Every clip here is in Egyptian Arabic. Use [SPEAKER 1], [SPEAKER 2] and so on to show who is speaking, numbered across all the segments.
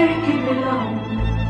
[SPEAKER 1] مركب العمر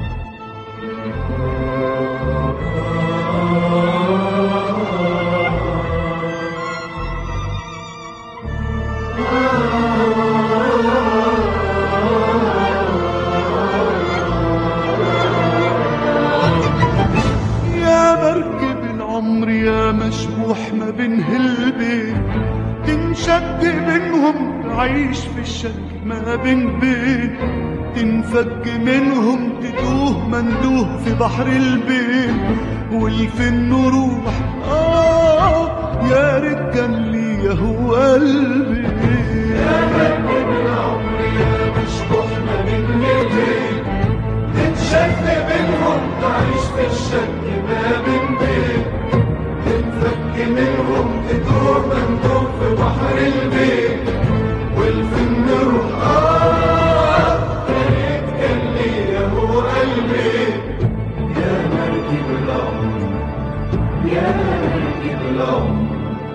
[SPEAKER 2] يا مركب العمر يا مشبوح ما بين هلبين تنشد بينهم تعيش في الشك ما بين بين تنفك منهم تتوه مندوه في بحر البين والفن نروح آه يا ريت كان ليا هو قلبي يا مركب العمر يا مشبوح ما بين هلبين تنشد بينهم تعيش في الشك ما بين بين تنفك منهم تدور مندوب في بحر البين والفن روح آه يا ريت كان ليا هو قلبي يا مركب العمر يا مركب العمر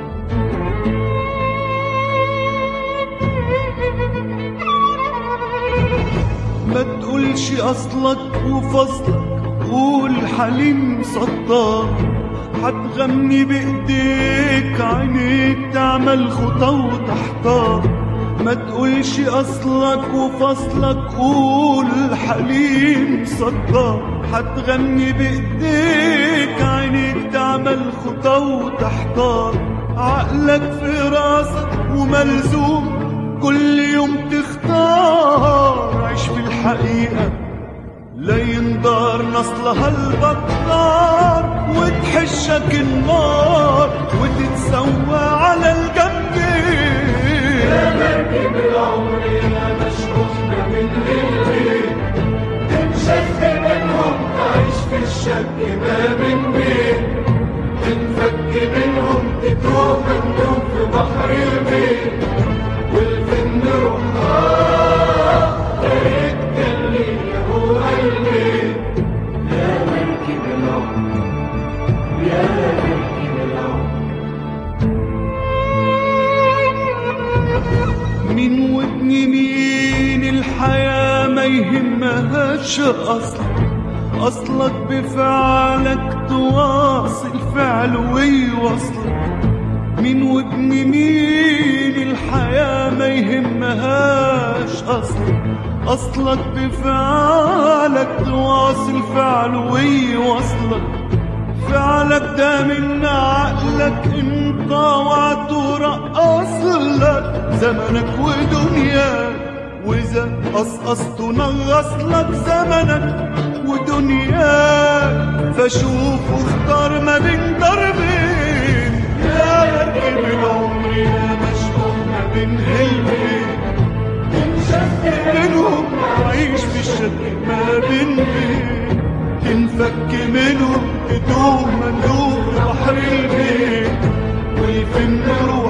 [SPEAKER 2] ما تقولش اصلك وفصلك قول حليم سطار هتغني بايديك عينيك تعمل خطى وتحتار ما تقولش اصلك وفصلك قول حليم سطار هتغني بايديك عينيك تعمل خطى وتحتار عقلك في راسك وملزوم كل يوم تختار عيش في الحقيقة لا ينضار نصلها البطار وتحشك النار وتتسوى على الجنب يا مركب العمر يا مشروحنا من الليل تنشف منهم تعيش في الشك ما بين بين تنفك منهم تتوه مندوب في بحر البين والفن روح آه يا ريت كان ليا هو قلبي يا مركب العمر يا مركب العمر من ودن مين الحياة ما يهمهاش أصلك أصلك بفعلك تواصل فعل ويوصلك من ودن مين الحياة ما يهمهاش أصلك أصلك بفعلك تواصل فعل ويوصلك فعلك ده من عقلك انت وترقص لك زمنك ودنياك واذا قصقصت نغص لك زمنك ودنياك فشوف واختار ما بين دربين يا مركب العمر يا مشبوه ما بين هلبين تنشق منهم تعيش في الشك ما بين بين تنفك منهم تدوم مندوب بحر البين والفن روح